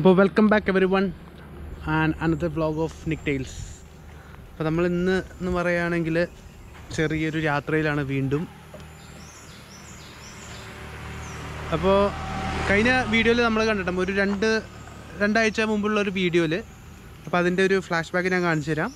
അപ്പോൾ welcome back everyone and another vlog of Nick Tales അപ്പോൾ നമ്മൾ ഇന്ന് എന്ന് പറയുകയാണെങ്കിൽ ചെറിയൊരു യാത്രയിലാണ് വീണ്ടും അപ്പോൾ കഴിഞ്ഞ വീഡിയോയിൽ നമ്മൾ കണ്ടിട്ടും ഒരു രണ്ട് രണ്ടാഴ്ച മുമ്പുള്ള ഒരു വീഡിയോയിൽ അപ്പോൾ അതിൻ്റെ ഒരു ഫ്ലാഷ് ബാക്ക് ഞാൻ കാണിച്ചു തരാം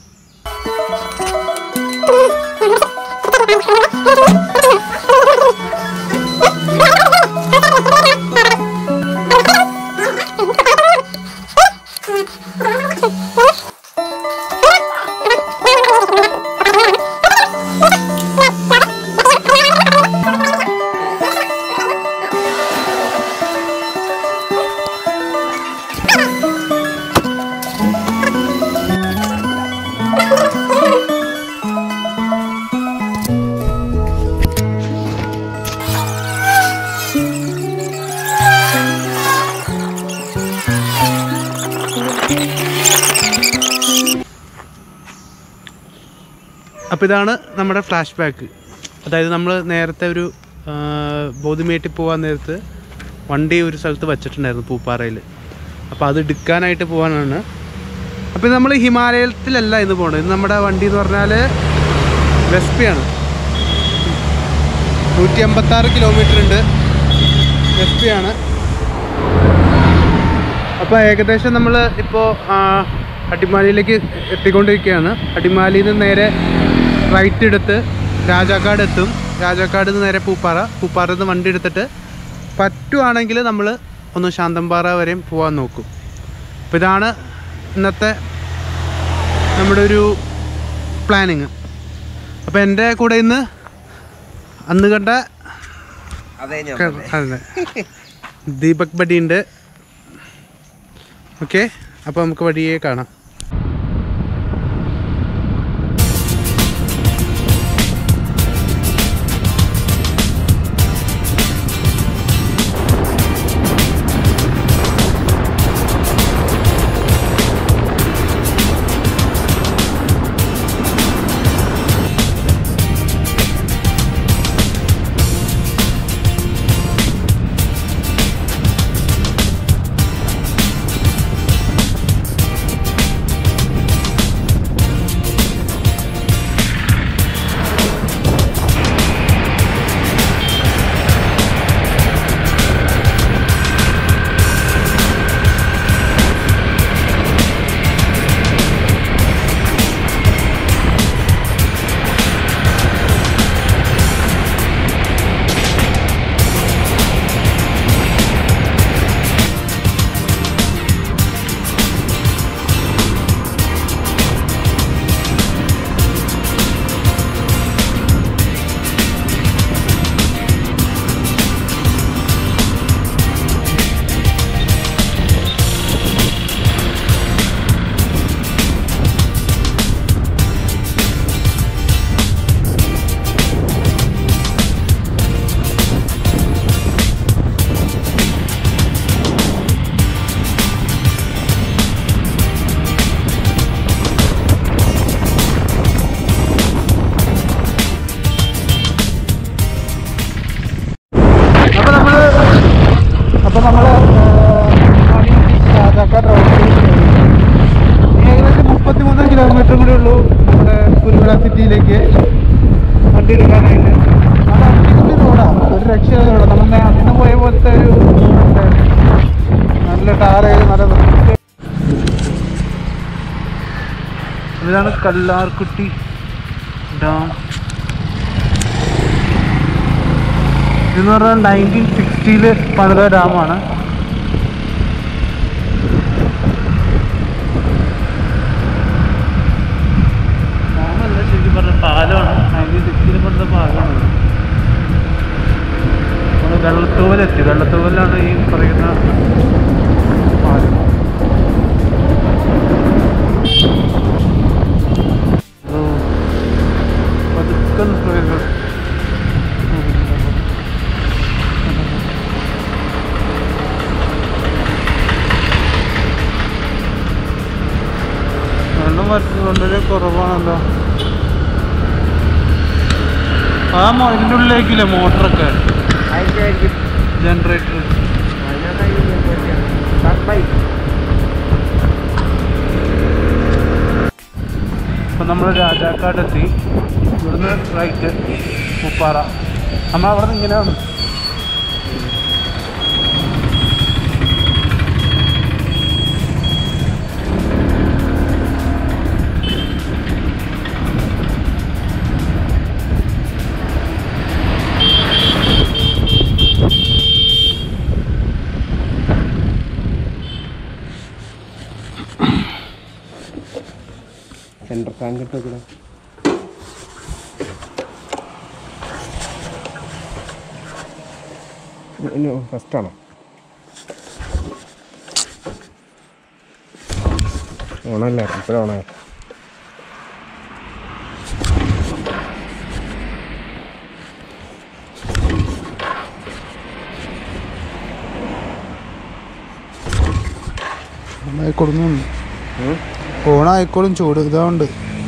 അപ്പോൾ ഇതാണ് നമ്മുടെ ഫ്ലാഷ് ബാക്ക് അതായത് നമ്മൾ നേരത്തെ ഒരു ആ, ബോധിമേട്ടിൽ പോകാൻ നേരത്ത് വണ്ടി ഒരു സ്ഥലത്ത് വച്ചിട്ടുണ്ടായിരുന്നു പൂപ്പാറയിൽ അപ്പോൾ അത് എടുക്കാനായിട്ട് പോകാനാണ് അപ്പോൾ ഇത് നമ്മൾ ഹിമാലയത്തിലല്ല ഇന്ന് പോകുന്നത് ഇത് നമ്മുടെ വണ്ടി എന്ന് പറഞ്ഞാൽ വെസ്പിയാണ് നൂറ്റി അമ്പത്താറ് കിലോമീറ്റർ ഉണ്ട് വെസ്പിയാണ് അപ്പോൾ ഏകദേശം നമ്മൾ ഇപ്പോൾ അടിമാലിയിലേക്ക് എത്തിക്കൊണ്ടിരിക്കുകയാണ് അടിമാലിയിൽ നിന്ന് നേരെ റൈറ്റ് എടുത്ത് രാജാക്കാട് എത്തും രാജാക്കാട് നിന്ന് നേരെ പൂപ്പാറ പൂപ്പാറയിൽ നിന്ന് വണ്ടി എടുത്തിട്ട് പറ്റുവാണെങ്കിൽ നമ്മൾ ഒന്ന് ശാന്തമ്പാറ വരെയും പോകാൻ നോക്കും അപ്പോൾ ഇതാണ് ഇന്നത്തെ നമ്മുടെ ഒരു പ്ലാനിങ് അപ്പോൾ എൻ്റെ കൂടെ ഇന്ന് അന്ന് കണ്ട അതെ ഞാൻ ക- അതെ ദീപക് ബഡി ഉണ്ട് ഓക്കെ അപ്പോൾ നമുക്ക് വഴിയെ കാണാം അപ്പോൾ നമ്മൾ അപ്പോൾ നമ്മൾ രാജാക്കാട് റോഡ് ഏകദേശം മുപ്പത്തി മൂന്ന് കിലോമീറ്റർ കൂടെ ഉള്ളൂ നമ്മുടെ കുരുവിള സിറ്റിയിലേക്ക് വണ്ടി എടുക്കാനായിട്ട് നല്ല അടിപൊളി റോഡാണ് ഒരു രക്ഷയില്ല റോഡ് നമ്മൾ നേ- അന്ന് പോയ പോലത്തെ ഒരു ഉണ്ടായിരുന്നു. നല്ല ടാർ ചെയ്ത് നല്ല വൃത്തി. ഇതാണ് കല്ലാർകുട്ടി ഡാം ഇതെന്ന് പറഞ്ഞാൽ നയൻറ്റീൻ സിക്സ്റ്റിയിൽ പണിത ഡാമാണ് ഡാമല്ല ശരിക്കും പറഞ്ഞ പാലമാണ് നയൻറ്റീൻ സിക്സ്റ്റിയിൽ പണിത പാലമാണ് നമ്മൾ വെള്ളത്തൂവലെത്തി വെള്ളത്തൂവലാണ് ഈ പറയുന്ന പാലം ഓ, പതുക്കെ നിൽക്കുകയാണ്. വെള്ളം വര- വളരെ കുറവാണല്ലോ ആ മോ ഇതിൻ്റെ ഉള്ളിലേക്കില്ലേ മോട്ടറൊക്കെ അതിന്റെ ആയിരിക്കും ജനറേറ്റർ അതിനകത്തായിരിക്കും ഞാൻ പോയിട്ട്. ബൈ അപ്പം നമ്മൾ രാജാക്കാടെത്തി ഇവിടുന്ന് റൈറ്റ് ഉപ്പാറ നമ്മൾ അവിടെ നിന്ന് ഇങ്ങനെ വന്നു. സെൻട്രൽ ടാങ്ക് ഇട്ട് വെക്കണം ഫസ്റ്റാണോ ഓണല്ലേ ഇപ്പോഴും ഓണേ ഓണായിക്കോളും ഓണായിക്കോളും ചൂട് ഇതാണ്ട്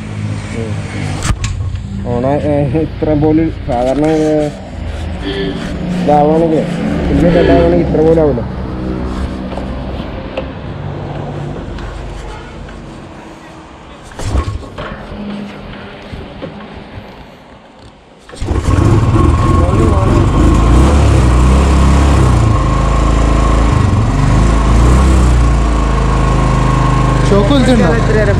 ഓണ ഇത്ര പോലും സാധാരണ ഇതാവണമെങ്കിൽ വലിയ കെട്ടാവണമെങ്കിൽ ഇത്ര പോലും ആവില്ല ഷോക്ക് വലിച്ചിട്ടുണ്ടോ ഇത്ര നേരം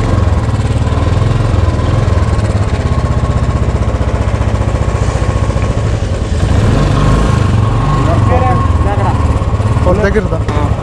പുറത്തേക്ക് എടുത്താ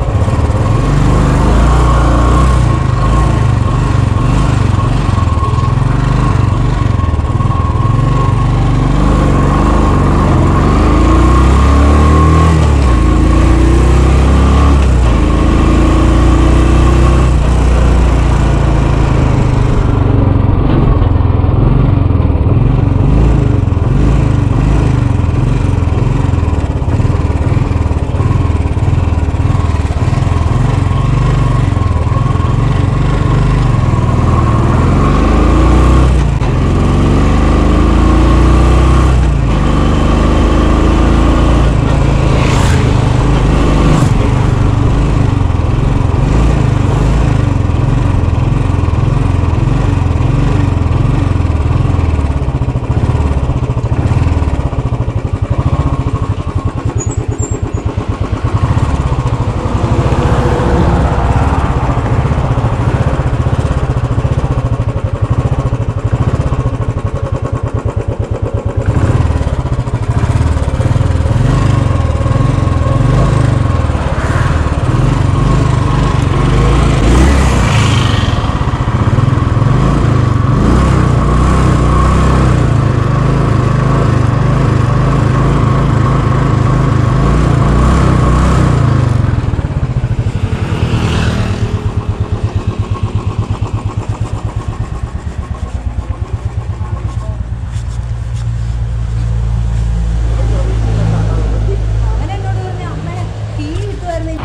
അവൻ എന്നോട് പറഞ്ഞു അമ്മ തീ കിട്ടുമായിരുന്നു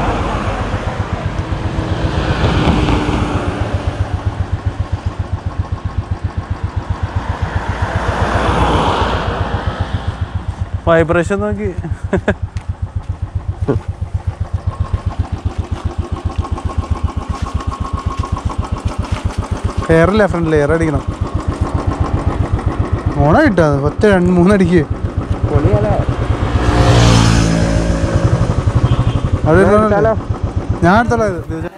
വൈബ്രേഷൻ നോക്കി എയറില്ല ഫ്രണ്ടിൽ എയർ അടിക്കണം ഓണം കിട്ടാ ഒറ്റ രണ്ട് മൂന്നടിക്ക് പൊളിയാലോ അവിടെ ഞാൻ എടുത്താലോ? ഞാൻ എടുത്തോളാം ഇത്. ഇത്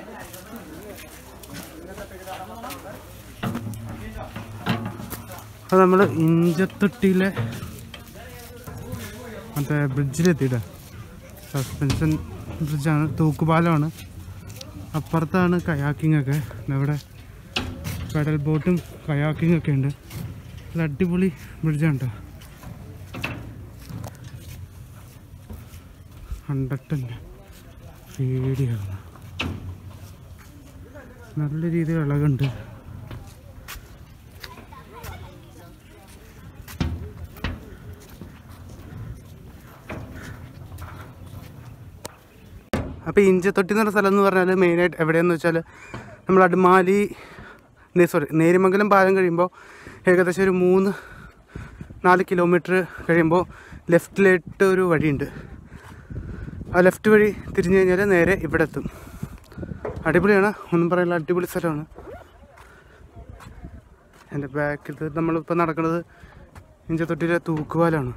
അത് നമ്മൾ ഇഞ്ചത്തൊട്ടിയിലെ മറ്റേ ബ്രിഡ്ജിലെത്തിയിട്ടാ സസ്പെൻഷൻ ബ്രിഡ്ജാണ് തൂക്കുപാലമാണ് അപ്പുറത്താണ് കയാക്കിംഗ് ഒക്കെ ഇവിടെ പെഡൽ ബോട്ടും കയാക്കിംഗ് ഒക്കെ ഉണ്ട് നല്ല അടിപൊളി ബ്രിഡ്ജാണ് കേട്ടോ കണ്ടിട്ടുണ്ട് പേടിയാകുന്നു നല്ല രീതിയിൽ ഇളകുണ്ട് അപ്പോൾ ഇഞ്ചത്തൊട്ടി എന്ന് പറഞ്ഞ സ്ഥലം എന്ന് പറഞ്ഞാൽ മെയിനായിട്ട് എവിടെയെന്ന് വെച്ചാൽ നമ്മൾ അടിമാലി സോറി നേരിമംഗലം പാലം കഴിയുമ്പോൾ ഏകദേശം ഒരു മൂന്ന് നാല് കിലോമീറ്റർ കഴിയുമ്പോൾ ലെഫ്റ്റിലേക്ക് ഒരു വഴിയുണ്ട് ആ ലെഫ്റ്റ് വഴി തിരിഞ്ഞു കഴിഞ്ഞാൽ നേരെ ഇവിടെ എത്തും അടിപൊളിയാണ് ഒന്നും പറയാനുള്ള അടിപൊളി സ്ഥലമാണ് എൻ്റെ ബാക്കിൽ നമ്മളിപ്പോൾ നടക്കുന്നത് ഇഞ്ചത്തൊട്ടിയിലെ തൂക്കുപാലാണ്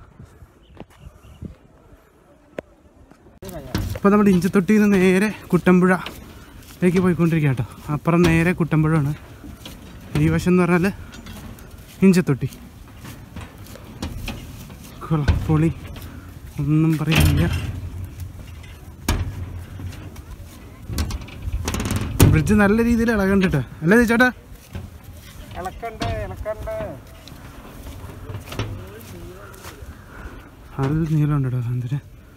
ഇപ്പോൾ നമ്മുടെ ഇഞ്ചത്തൊട്ടിയിൽ നിന്ന് നേരെ കുട്ടമ്പുഴയിലേക്ക് പോയിക്കൊണ്ടിരിക്കുക കേട്ടോ അപ്പുറം നേരെ കുട്ടമ്പുഴയാണ് ഈ വശം എന്ന് പറഞ്ഞാൽ ഇഞ്ചത്തൊട്ടി കൊള്ളാം പൊളി ഒന്നും പറയാനില്ല ബ്രിഡ്ജ് നല്ല രീതിയിൽ ഇളകണ്ട് കേട്ടോ അല്ലേ ചേട്ടാ ഇളക്കണ്ടേ ഇളക്കണ്ടേ നല്ല നീളമുണ്ട് കേട്ടോ എന്തിന്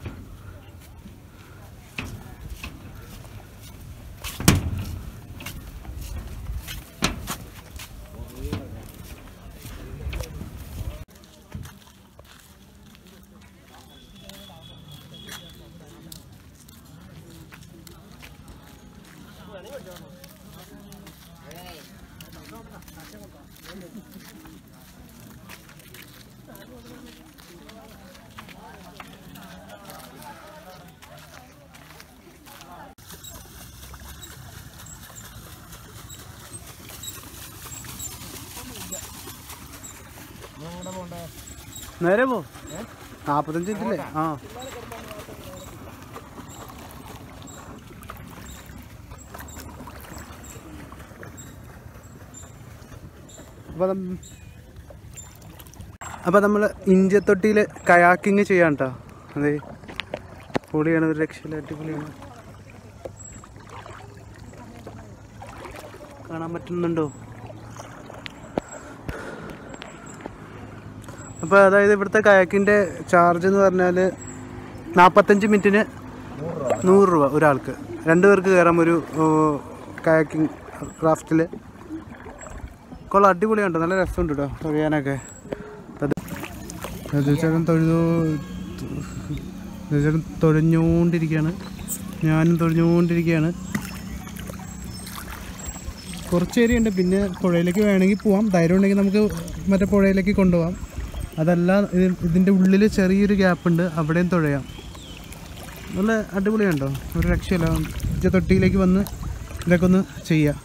നേരെ പോ നാപ്പത്തഞ്ച് മിനിറ്റില്ലേ ആ അപ്പോൾ അപ്പോൾ നമ്മൾ ഇഞ്ചത്തൊട്ടിയിൽ കയാക്കിങ് ചെയ്യാൻ കേട്ടോ അതെ പൊളിയാണ് ഒരു രക്ഷയില്ല അടിപൊളിയാണ് കാണാൻ പറ്റുന്നുണ്ടോ അപ്പോൾ അതായത് ഇവിടുത്തെ കയാക്കിൻ്റെ ചാർജ് എന്ന് പറഞ്ഞാൽ നാൽപ്പത്തഞ്ച് മിനിറ്റിന് നൂറ് രൂപ ഒരാൾക്ക് രണ്ട് പേർക്ക് കയറാം ഒരു കയാക്കിങ് ക്രാഫ്റ്റിൽ കൊള്ളാം അടിപൊളിയുണ്ട് നല്ല രസമുണ്ട് കേട്ടോ തൊഴിയാനൊക്കെ ചേട്ടൻ തൊഴുതോ ചേട്ടൻ തൊഴഞ്ഞുകൊണ്ടിരിക്കുകയാണ് ഞാനും തൊഴഞ്ഞുകൊണ്ടിരിക്കുകയാണ് കുറച്ച് ഏരിയ ഉണ്ട് പിന്നെ പുഴയിലേക്ക് വേണമെങ്കിൽ പോവാം ധൈര്യം ഉണ്ടെങ്കിൽ നമുക്ക് മറ്റേ പുഴയിലേക്ക് കൊണ്ടുപോകാം അതല്ല ഇത് ഇതിൻ്റെ ഉള്ളിൽ ചെറിയൊരു ഗ്യാപ്പ് ഉണ്ട് അവിടെയും തുഴയാം നല്ല അടിപൊളിയുണ്ടോ ഒരു രക്ഷയില്ല ഇജ്ജ തൊട്ടിയിലേക്ക് വന്ന് ഇതൊക്കെ ഒന്ന് ചെയ്യാം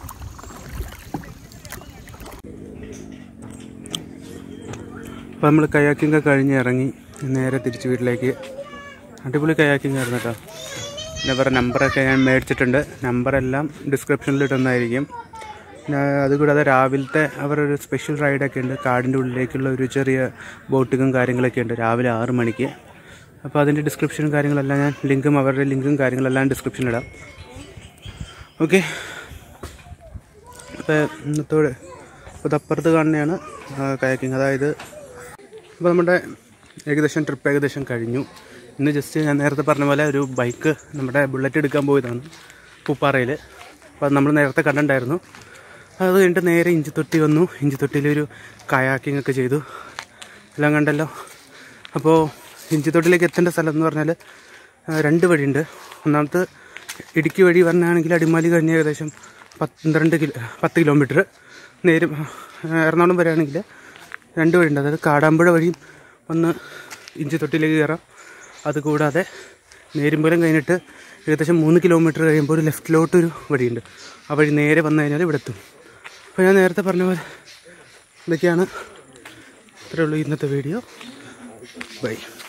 അപ്പോൾ നമ്മൾ കയാക്കിങ് കഴിഞ്ഞ് ഇറങ്ങി നേരെ തിരിച്ച് വീട്ടിലേക്ക് അടിപൊളി കയാക്കിങ് ആയിരുന്നു കേട്ടോ പിന്നെ അവരുടെ നമ്പറൊക്കെ ഞാൻ മേടിച്ചിട്ടുണ്ട് നമ്പറെല്ലാം ഡിസ്ക്രിപ്ഷനിൽ ഇടുന്നതായിരിക്കും പിന്നെ അതുകൂടാതെ രാവിലത്തെ അവരൊരു സ്പെഷ്യൽ റൈഡൊക്കെ ഉണ്ട് കാടിൻ്റെ ഉള്ളിലേക്കുള്ള ഒരു ചെറിയ ബോട്ടിങ്ങും കാര്യങ്ങളൊക്കെ ഉണ്ട് രാവിലെ ആറ് മണിക്ക് അപ്പോൾ അതിൻ്റെ ഡിസ്ക്രിപ്ഷനും കാര്യങ്ങളെല്ലാം ഞാൻ ലിങ്കും അവരുടെ ലിങ്കും കാര്യങ്ങളെല്ലാം ഡിസ്ക്രിപ്ഷനിലിടാം ഓക്കെ അപ്പോൾ ഇന്നത്തോടെ അപ്പോൾ ഇതപ്പുറത്ത് കാണുന്നതാണ് കയാക്കിങ് അതായത് അപ്പോൾ നമ്മുടെ ഏകദേശം ട്രിപ്പ് ഏകദേശം കഴിഞ്ഞു ഇന്ന് ജസ്റ്റ് ഞാൻ നേരത്തെ പറഞ്ഞ പോലെ ഒരു ബൈക്ക് നമ്മുടെ ബുള്ളറ്റ് എടുക്കാൻ പോയതാണ് പൂപ്പാറയിൽ അപ്പോൾ അത് നമ്മൾ നേരത്തെ കണ്ടിട്ടുണ്ടായിരുന്നു അത് കഴിഞ്ഞിട്ട് നേരെ ഇഞ്ചിത്തൊട്ടി വന്നു ഇഞ്ചിത്തൊട്ടിയിലൊരു കയാക്കിംഗ് ഒക്കെ ചെയ്തു എല്ലാം കണ്ടല്ലോ അപ്പോൾ ഇഞ്ചിത്തൊട്ടിലേക്ക് എത്തേണ്ട സ്ഥലം എന്ന് പറഞ്ഞാൽ ആ, രണ്ട് വഴിയുണ്ട് ഒന്നാമത്തെ ഇടുക്കി വഴി പറഞ്ഞാണെങ്കിൽ അടിമാലി കഴിഞ്ഞ് ഏകദേശം പന്ത്രണ്ട് കിലോ പത്ത് കിലോമീറ്റർ നേരെ ആ, എറണാകുളം വരികയാണെങ്കിൽ രണ്ട് വഴിയുണ്ട് അതായത് കാടാമ്പുഴ വഴിയും ഒന്ന് ഇഞ്ചിത്തൊട്ടിയിലേക്ക് കയറാം അതുകൂടാതെ നേരുമ്പലം കഴിഞ്ഞിട്ട് ഏകദേശം മൂന്ന് കിലോമീറ്റർ കഴിയുമ്പോൾ ഒരു ലെഫ്റ്റിലോട്ടൊരു വഴിയുണ്ട് ആ വഴി നേരെ വന്നു കഴിഞ്ഞാൽ ഇവിടെ എത്തും അപ്പോൾ ഞാൻ നേരത്തെ പറഞ്ഞ പോലെ ഇതൊക്കെയാണ് ഇത്രയേ ഉള്ളൂ ഇന്നത്തെ വീഡിയോ ബൈ